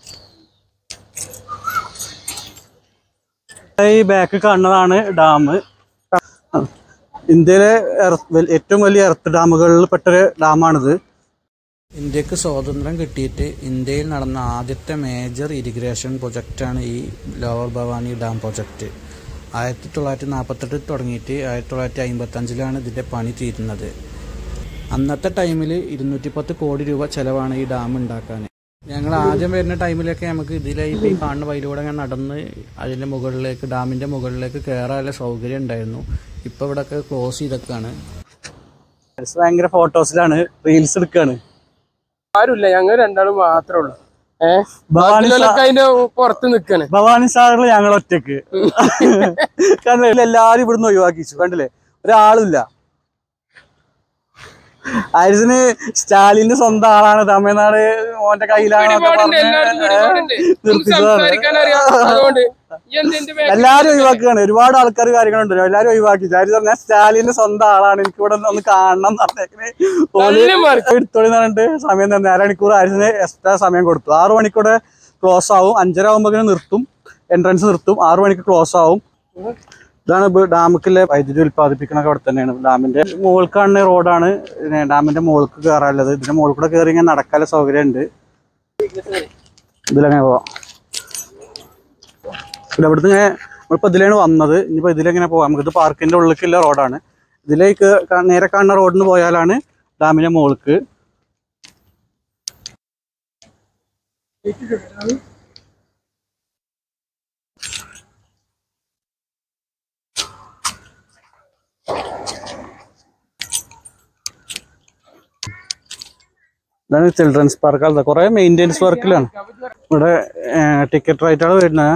ഈ ബാക്ക് കാണുന്നതാണ് ഡാം ഇന്ത്യയിലെ എർത്ത് വൽ- ഏറ്റവും വലിയ എർത്ത് ഡാമുകളിൽ പെട്ടൊരു ഡാമാണിത് ഇന്ത്യക്ക് സ്വാതന്ത്ര്യം കിട്ടിയിട്ട് ഇന്ത്യയിൽ നടന്ന ആദ്യത്തെ മേജർ ഇറിഗേഷൻ പ്രൊജക്റ്റാണ് ഈ ലോവർ ഭവാനി ഡാം പ്രൊജക്റ്റ് ആയിരത്തി തൊള്ളായിരത്തി നാൽപ്പത്തെട്ടിൽ തുടങ്ങിയിട്ട് ആയിരത്തി തൊള്ളായിരത്തി അമ്പത്തഞ്ചിലാണ് ഇതിൻ്റെ പണി തീരുന്നത് അന്നത്തെ ടൈമിൽ ഇരുന്നൂറ്റി പത്ത് കോടി രൂപ ചിലവാണ് ഈ ഡാം ഉണ്ടാക്കാൻ ഞങ്ങൾ ആദ്യം വരുന്ന ടൈമിലൊക്കെ നമുക്ക് ഇതിലെ ഇപ്പം ഈ കാണുന്ന വഴിയിലൂടെ ഇങ്ങനെ നടന്ന് അതിൻ്റെ മുകളിലേക്ക് ഡാമിൻ്റെ മുകളിലേക്ക് കയറാനുള്ള സൗകര്യം ഉണ്ടായിരുന്നു ഇപ്പോൾ ഇവിടെയൊക്കെ ക്ലോസ് ചെയ്തൊക്കെയാണ് ഭയങ്കര ഫോട്ടോസിലാണ് റീൽസ് എടുക്കുകയാണ് ആരുമില്ല ഞങ്ങൾ രണ്ടാളും മാത്രമേ ഉള്ളൂ ഏഹ് ഭവാനി സാ- ബാക്കിയുള്ളവരൊക്കെ അതിന്റെ പുറത്ത് നിക്കാണ് ഭവാനി സാഗറിൽ ഞങ്ങൾ ഒറ്റക്ക് കാരണം എല്ലാരും ഇവിടുന്ന് ഒഴിവാക്കിച്ചു കണ്ടില്ലേ ഒരാളില്ല ആരിസിന് സ്റ്റാലിന്റെ സ്വന്തം ആളാണ് തമിഴ്നാട് മോന്റെ കയ്യിലാണെന്നൊക്കെ ഒരുപാടുണ്ട് പറഞ്ഞ് എല്ലാവർക്കും ഒരുപാടുണ്ട് നമുക്ക് നിർത്തിച്ചതാണ് സംസാരിക്കാൻ അറിയാം അതുകൊണ്ട് ഈ എന്തിന്റെ back ൽ എല്ലാരും ഒഴിവാക്കുകയാണ് ഒരുപാട് ആൾക്കാർ കാര്യങ്ങളുണ്ട് എല്ലാരും ഒഴിവാക്കി ആര് പറഞ്ഞ സ്റ്റാലിന്റെ സ്വന്തം ആളാണ് എനിക്ക് ഇവിടെ ഒന്ന് കാണണം എന്ന് പറഞ്ഞേക്കണേ ഓല് നല്ല mark. എടുത്തോളി എന്ന് പറഞ്ഞിട്ട് സമയം തന്നെ അരമണിക്കൂർ ആരിസിന് എക്സ്ട്രാ സമയം കൊടുത്തു ആറു മണിക്കൂടെ ക്ലോസ് ആവും അഞ്ചര ആകുമ്പോൾ നിർത്തും എൻട്രൻസ് നിർത്തും ആറു മണിക്ക് ക്ലോസ് ആവും ഇതാണ് ഇപ്പൊ ഡാമിലെ വൈദ്യുതി ഉൽപ്പാദിപ്പിക്കണൊക്കെ അവിടെ തന്നെയാണ് ഡാമിന്റെ മുകളിൽ കാണുന്ന റോഡാണ് പിന്നെ ഡാമിന്റെ മുകൾക്ക് കയറാനുള്ളത് ഇതിന്റെ മുകളിൽ കൂടെ കയറി ഇങ്ങനെ നടക്കാനുള്ള സൗകര്യം ഉണ്ട് ഇതിലങ്ങനെ പോവാം പിന്നെ ഇവിടുന്ന് ഇങ്ങനെ നമ്മളിപ്പോൾ ഇതിലാണ് വന്നത് ഇനിയിപ്പോൾ ഇതിലെങ്ങനെ പോകാം നമുക്കിത് പാർക്കിന്റെ ഉള്ളിലേക്കുള്ള റോഡാണ് ഇതിലേക്ക് കാ- നേരെ കാണുന്ന റോഡിന് പോയാലാണ് ഡാമിന്റെ മുകൾക്ക് ഇതാണ് ചിൽഡ്രൻസ് പാർക്ക് കുറെ മെയിൻ്റെനൻസ് വർക്കിലാണ് ഇവിടെ ടിക്കറ്റ് റേറ്റാണ് വരുന്നത്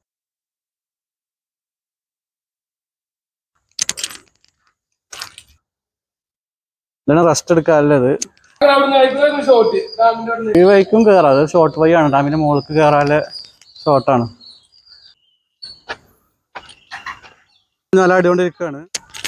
ഇതാണ് റെസ്റ്റ് എടുക്കാനുള്ളത് അവിടുന്ന് ആയിക്കോട്ടെ ഷോട്ട് ഡാമിന്റെ അവിടുന്ന് ഈ വഴിക്കും കയറാം അത് ഷോർട്ട് വഴി ആണ് ഡാമിന്റെ മുകൾക്ക് കയറാനുള്ള ഷോർട്ടാണ് നല്ല അടികൊണ്ടിരിക്കുകയാണ്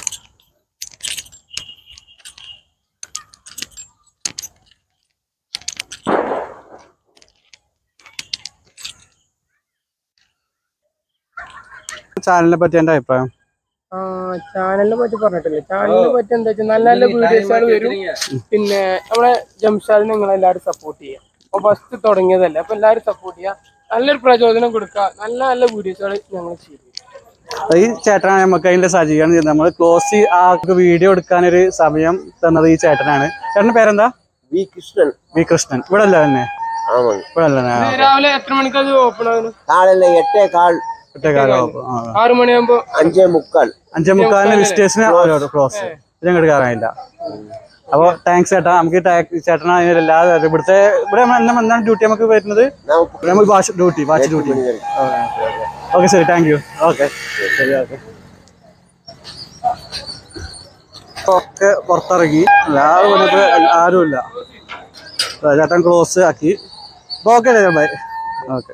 ചാനലിനെ പറ്റി എന്റെ അഭിപ്രായം ആ ചാനലിനെ പറ്റി പറഞ്ഞിട്ടില്ലേ ചാനലിനെ പറ്റി എന്താ വെച്ചാൽ നല്ല നല്ല വീഡിയോസുകൾ വരും പിന്നെ നമ്മളെ ജംഷാദിനെ നിങ്ങൾ എല്ലാവരും സപ്പോർട്ട് ചെയ്യാം അപ്പൊ ഫസ്റ്റ് തുടങ്ങിയതല്ലേ അപ്പൊ എല്ലാവരും സപ്പോർട്ട് ചെയ്യാം നല്ലൊരു പ്രചോദനം കൊടുക്കുക നല്ല നല്ല വീഡിയോസുകൾ ഞങ്ങൾ ചെയ്തു ഈ ചേട്ടനാണ് നമുക്ക് അതിന്റെ സജ്ജീകരണം ചെയ്തത് നമ്മൾ ക്ലോസ് ആ വീഡിയോ എടുക്കാനൊരു സമയം തന്നത് ഈ ചേട്ടനാണ് ചേട്ടന്റെ പേരെന്താ வி கிருஷ்ணன் വി കൃഷ്ണൻ ഇവിടെ അല്ല തന്നെ ஆமாங்க ഇവിടെ അല്ല തന്നെ ആ, രാവിലെ എത്ര മണിക്ക് അത് ഓപ്പൺ ആകുന്നു காலையில எட்டே கால் ഒറ്റക്കാലം ആ, ആ. ആറു മണിയാകുമ്പോ அஞ்சே முக்கால் അഞ്ചേ മുക്കാലിന് വിസ്റ്റേഴ്സിന് ക്ലോസ് ഇത് അങ്ങോട്ട് കയറാനില്ല അപ്പോൾ താങ്ക്സ് ചേട്ടാ നമുക്ക് ടാക്സി ചേട്ടനാ അതിന് എല്ലാ ഇവിടുത്തെ ഇവിടെ നമ്മൾ എന്നാ- എന്നാണ് ഡ്യൂട്ടി നമുക്ക് വരുന്നത് நான் ഇവിടെ നമുക്ക് watch duty watch duty okay ശരി താങ്ക് യു ഓക്കെ ശരി ഓക്കെ ഒക്കെ പുറത്തിറങ്ങി എല്ലാവരും വന്നിട്ട് ആരുമില്ല ചേട്ടൻ ക്ലോസ് ആക്കി അപ്പോൾ ഓക്കെ ബൈ ഓക്കെ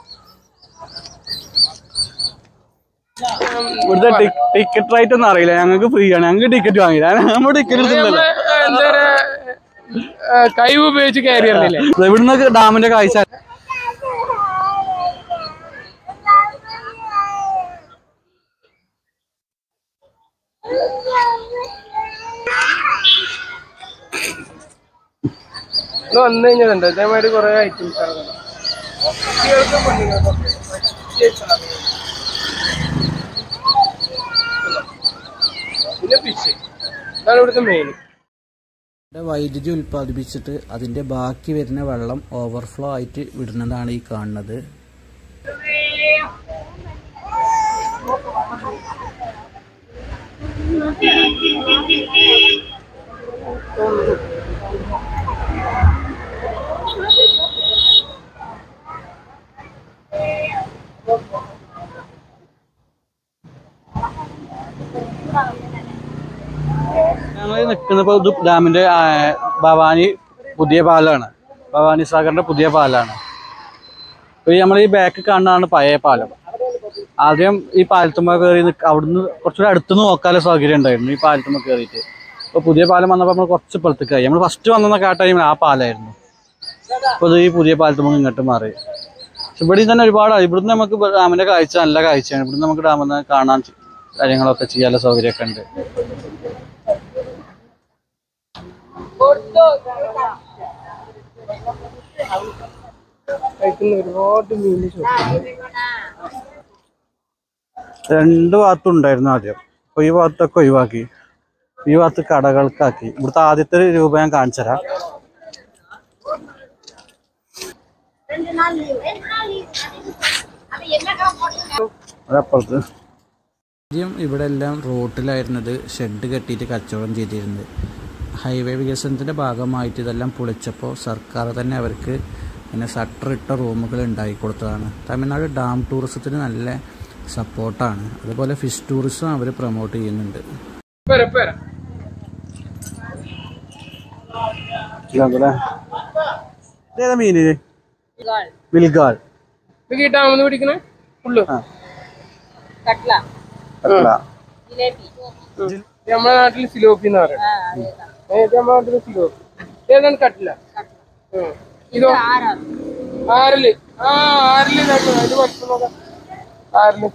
ഇവിടുത്തെ ടിക്കറ്റ് റേറ്റ് ഒന്നും അറിയില്ല ഞങ്ങൾക്ക് ഫ്രീ ആണ് ഞങ്ങൾക്ക് ടിക്കറ്റ് വാങ്ങില്ല നമ്മൾ ടിക്കറ്റ് എടുത്തില്ലല്ലോ എന്താ പറയാ കൈ ഉപയോഗിച്ച് കയറി അറിയില്ലേ ഇവിടുന്ന് ഡാമിന്റെ കാഴ്ച ഇത് വന്നു കഴിഞ്ഞതുണ്ട് ഇതേമാതിരി കുറെ ഐറ്റംസ് ആണ് കുട്ടികൾക്കും പെണ്ണുങ്ങൾക്കൊക്കെ പറ്റിയ സാധനങ്ങൾ. പിന്നെ ഫിഷ് ഇതാണ് ഇവിടുത്തെ മെയിൻ ഇവിടെ വൈദ്യുതി ഉൽപ്പാദിപ്പിച്ചിട്ട് അതിൻ്റെ ബാക്കി വരുന്ന വെള്ളം ഓവർഫ്ലോ ആയിട്ട് വിടുന്നതാണ് ഈ കാണുന്നത് ഞങ്ങൾ നിൽക്കുന്നത് ഇത് ഡാമിന്റെ ആ, ഭവാനി പുതിയ പാലമാണ് ഭവാനി സാഗറിന്റെ പുതിയ പാലാണ് ഇപ്പൊ ഈ നമ്മൾ ഈ ബാക്ക് കാണുന്നതാണ് പഴയ പാലം ആദ്യം ഈ പാലത്തുമ്മ കയറി നിക്ക അവിടുന്ന് കുറച്ചുകൂടെ അടുത്ത് നോക്കാനുള്ള സൗകര്യം ഉണ്ടായിരുന്നു ഈ പാലത്തുമ്മ കയറിയിട്ട് ഇപ്പൊ പുതിയ പാലം വന്നപ്പോൾ നമ്മൾ കുറച്ച് പുറത്തേക്കായി നമ്മൾ ഫസ്റ്റ് വന്ന ആ ടൈമിൽ ആ പാലമായിരുന്നു അപ്പോൾ ഇത് ഈ പുതിയ പാലത്തുമ്മ ഇങ്ങോട്ട് മാറി പക്ഷെ ഇവിടെ തന്നെ ഒരുപാട് ഇവിടുന്ന് നമുക്ക് ഡാമിന്റെ കാഴ്ച നല്ല കാഴ്ചയാണ് ഇവിടുന്ന് നമുക്ക് ഡാമിൽ നിന്ന് കാണാൻ ചെ- കാര്യങ്ങളൊക്കെ ചെയ്യാനുള്ള സൗകര്യമൊക്കെ ഉണ്ട് കഴിക്കുന്ന ഒരുപാട് മീൻ രണ്ട് ഭാഗത്തും ഉണ്ടായിരുന്നു ആദ്യം അപ്പൊ ഈ ഭാഗത്തൊക്കെ ഒഴിവാക്കി ഈ ഭാഗത്ത് കടകൾക്കാക്കി ഇവിടുത്തെ ആദ്യത്തെ ഒരു രൂപ ഞാൻ കാണിച്ചു തരാം അതപ്പുറത്ത് ആദ്യം ഇവിടെ എല്ലാം റോട്ടിലായിരുന്നത് ഷെഡ് കെട്ടിയിട്ട് കച്ചവടം ചെയ്തിരുന്നത് ഹൈവേ വികസനത്തിൻ്റെ ഭാഗമായിട്ട് ഇതെല്ലാം പൊളിച്ചപ്പോൾ സർക്കാർ തന്നെ അവർക്ക് പിന്നെ ഷട്ടർ ഇട്ട റൂമുകൾ ഉണ്ടാക്കി കൊടുത്തതാണ് തമിഴ്നാട് ഡാം ടൂറിസത്തിന് നല്ല സപ്പോർട്ടാണ് അതുപോലെ ഫിഷ് ടൂറിസം അവർ പ്രൊമോട്ട് ചെയ്യുന്നുണ്ട് പോരാ പോരാ ഇതാണല്ലേ ഇതേതാ മീന് വിൽഗാൾ ഇത് കിട്ടാമെന്ന് പിടിക്കണേ ഫുള്ള് അല്ല നമ്മുടെ നാട്ടിൽ സിലോപ്പി എന്ന് പറയും ഏത് നമ്മുടെ നാട്ടിൽ സിലോപ്പി ഏതാണ് കട്ടില ഉം. ഇതോ ആറില് ആ ആറില് ഇതാട്ടോ. ഇത് വലിപ്പം നോക്കാം ആറില്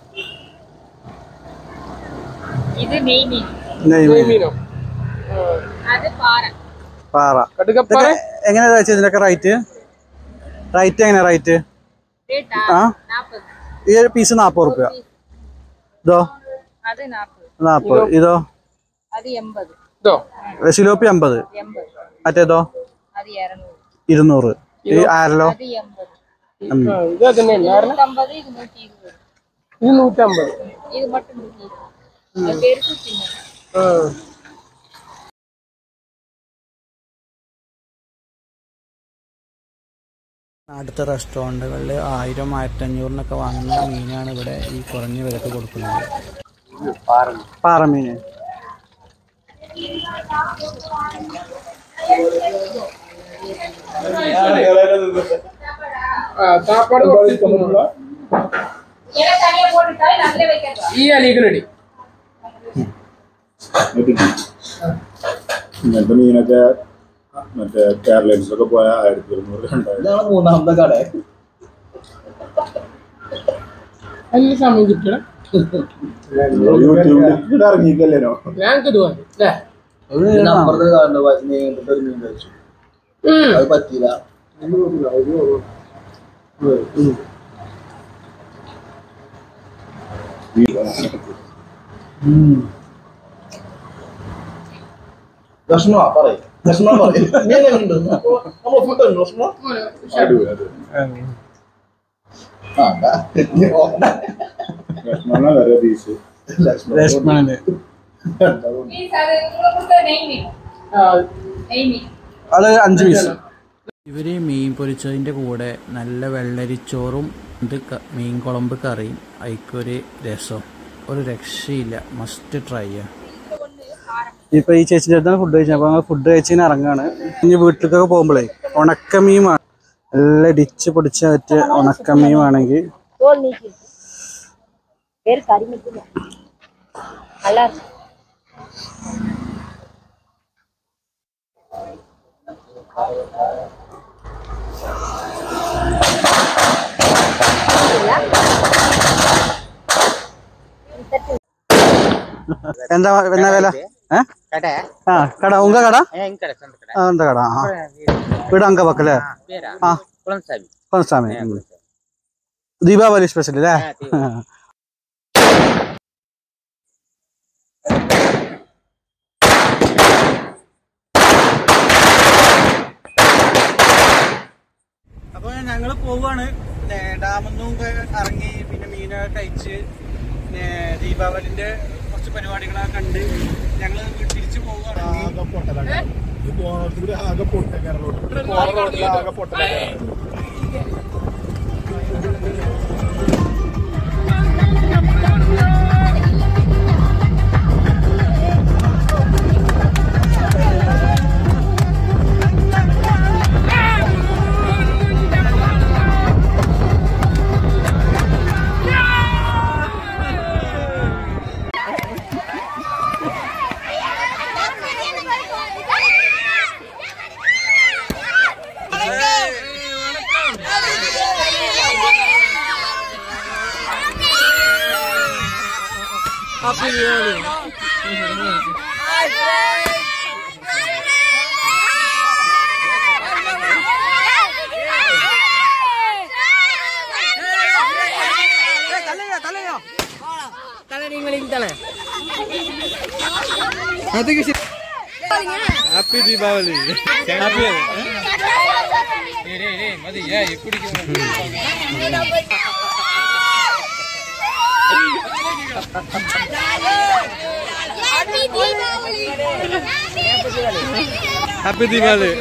ഇത് നെയ്മീൻ നെയ്മീൻ. മീനോ അത് പാറ പാറ കടുക്കപ്പാറ ഇതൊക്കെ എങ്ങനെയാ വെച്ചാൽ ഇതിനൊക്കെ റേറ്റ് റേറ്റ് എങ്ങനെയാ റേറ്റ് ரேட்டா ആ நாற்பது ഈ ഒരു പീസ് നാൽപ്പത് റുപ്യ ഇതോ அது நாற்பது നാൽപ്പത് ഇതോ அது எண்பது ഇതോ സിലോപ്പി അമ്പത് எண்பது മറ്റേതോ அது இரநூறு ഇരുന്നൂറ് ഈ ആരലോ அது எண்பது ആ, ഇത് അതന്നെയല്ലേ ആറില് நூற்றம்பது இது நூற்றி இருபது ഇത് നൂറ്റമ്പത് இது மட்டும் நூற்றி இருபது அது பெருசு சின்னது ആ അടുത്ത റെസ്റ്റോറൻറ്റുകളിൽ ആയിരം ആയിരത്തഞ്ഞൂറിനൊക്കെ വാങ്ങുന്ന മീനാണ് ഇവിടെ ഈ കുറഞ്ഞ വിലക്ക് കൊടുക്കുന്നത് പാറമീന് ആ സാപ്പാട് കുറച്ച് തിന്നോളൂ. ഈ അലീക്കനടി ഇങ്ങനത്തെ മീനൊക്കെ മറ്റേ കേരളീസ് ഒക്കെ പോയ ആയിരത്തി ഇരുന്നൂറ് രണ്ടായിരം ഇതാണ് മൂന്നാമത്തെ കട അതിന് സമയം കിട്ടണം യൂട്യൂബിൽ ഇറങ്ങിക്കല്ലേനോ ഞങ്ങൾക്ക് ഇത് മതി അല്ലേ നമ്പറിൽ കാണുന്നത് വരി നീണ്ടിട്ട് ഒരു മീൻ കഴിച്ചു ഉം. അത് പറ്റിയില്ല ലക്ഷ്മണ പറയും ലക്ഷ്മണ പറയും നീ എങ്ങനെയുണ്ട് നമ്മൾ ഫുഡ് ഉണ്ട് ലക്ഷ്മണ ആ ദാ, നീ നോക്കണ്ട. ലക്ഷ്മണ വരെ പീസ് ലക്ഷ്മണ ലക്ഷ്മണന് அது உங்களுக்கு நெய்மீன் ആ, நெய்மீன் അത് അഞ്ച് പീസ് ഇവർ മീൻ പൊരിച്ചതിൻ്റെ കൂടെ നല്ല വെള്ളരിച്ചോറും ഇത് ക- മീൻ കുളമ്പ് കറിയും അതിക്കൊരു രസം ഒരു രക്ഷയില്ല മസ്റ്റ് ട്രൈ ചെയ്യാം ഇപ്പൊ ഈ ചേച്ചിന്റെ അടുത്താണ് ഫുഡ് കഴിച്ചത് അപ്പൊ ഞങ്ങൾ ഫുഡ് കഴിച്ചതിന് ഇറങ്ങാണ് ഇനി വീട്ടിലേക്കൊക്കെ പോകുമ്പോഴേ ഉണക്കമീൻ നല്ല ഡിച്ച് പൊടിച്ച പറ്റിയ ഉണക്കമീൻ ആണെങ്കിൽ தோல் நீக்கி இருக்கு பேர் கறி மட்டும் நல்லா இருக்கு എന്താ എന്നാ വില ഏ ആ കട ഉങ്ക കട ആ എന്താ കട ആ വീട് അങ്ക പക്കല്ലേ ആ കുളസ്വാമി ഉം. ദീപാവലി സ്പെഷ്യൽ അല്ലേ അപ്പൊ ഞങ്ങള് പോവാണ് ഡാമിന്നും ഇറങ്ങി പിന്നെ മീനൊക്കെ കഴിച്ച് പിന്നെ ദീപാവലിന്റെ കുറച്ച് പരിപാടികളൊക്കെ കണ്ട് ഞങ്ങള് തിരിച്ചു പോവുകയാണ് ആകെ പൊട്ടലാണ് ഇത് പോണോടത്ത് ആകെ പൊട്ടലാണ് ആകെ പൊട്ടലാണ് happy Deepavali happy happy Deepavali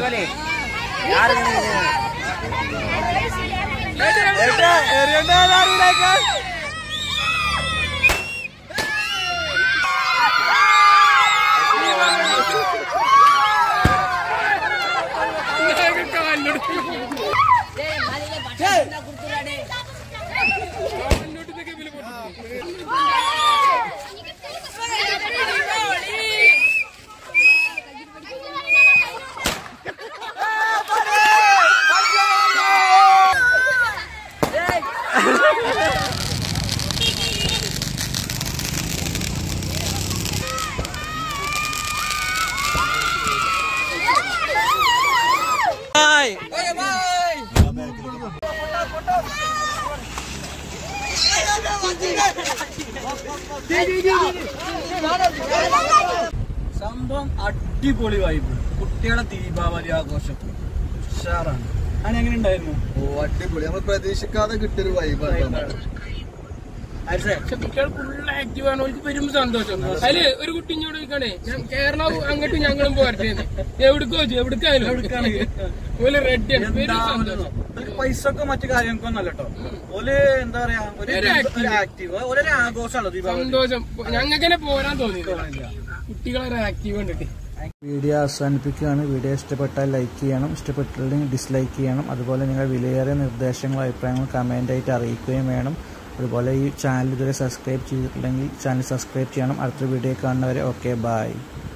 സംഭവം അടിപൊളി വൈബ് കുട്ടികളെ ദീപാവലി ആഘോഷം ഉഷാറാണ് അതിന് എങ്ങനെ ഉണ്ടായിരുന്നു ഓ അടിപൊളി നമ്മൾ പ്രതീക്ഷിക്കാതെ കിട്ടിയൊരു വൈബാണ് ആരിസേ പക്ഷെ കുട്ടികൾ ഫുൾ ആക്റ്റീവ് ആണ് അവർക്ക് വരും സന്തോഷം അതില് ഒരു കുട്ടി ഇങ്ങോട്ട് ചോദിക്കണേ ഞാൻ കേരള അങ്ങോട്ട് ഞങ്ങളും പോരട്ടെ എവിടേക്കോ എവിടേക്കായാലും ഓല് റെഡി ആണ് വരും സന്തോഷം പൈസ ഒക്കെ മറ്റു കാര്യങ്ങൾക്കൊന്നും അല്ല കേട്ടോ ഓല് എന്താ പറയാ ഒരു ഒരു active. ആക്റ്റീവ് ഒരു ആഘോഷമാണല്ലോ ദീപാവലി സന്തോഷം ഞങ്ങൾക്ക് തന്നെ പോരാൻ തോന്നിയില്ല കുട്ടികളൊരു ആക്റ്റീവ് കണ്ടിട്ട് വീഡിയോ അവസാനിപ്പിക്കുകയാണ് വീഡിയോ ഇഷ്ടപ്പെട്ടാൽ ലൈക്ക് ചെയ്യണം ഇഷ്ടപ്പെട്ടില്ലെങ്കിൽ ഡിസ്ലൈക്ക് ചെയ്യണം അതുപോലെ നിങ്ങൾ വിലയേറിയ നിർദ്ദേശങ്ങളും അഭിപ്രായങ്ങളും കമൻ്റായിട്ട് അറിയിക്കുകയും വേണം അതുപോലെ ഈ ചാനൽ ഇതുവരെ സബ്സ്ക്രൈബ് ചെയ്തിട്ടില്ലെങ്കിൽ ചാനൽ സബ്സ്ക്രൈബ് ചെയ്യണം അടുത്ത വീഡിയോ കാണുന്നവരെ ഓക്കെ ബൈ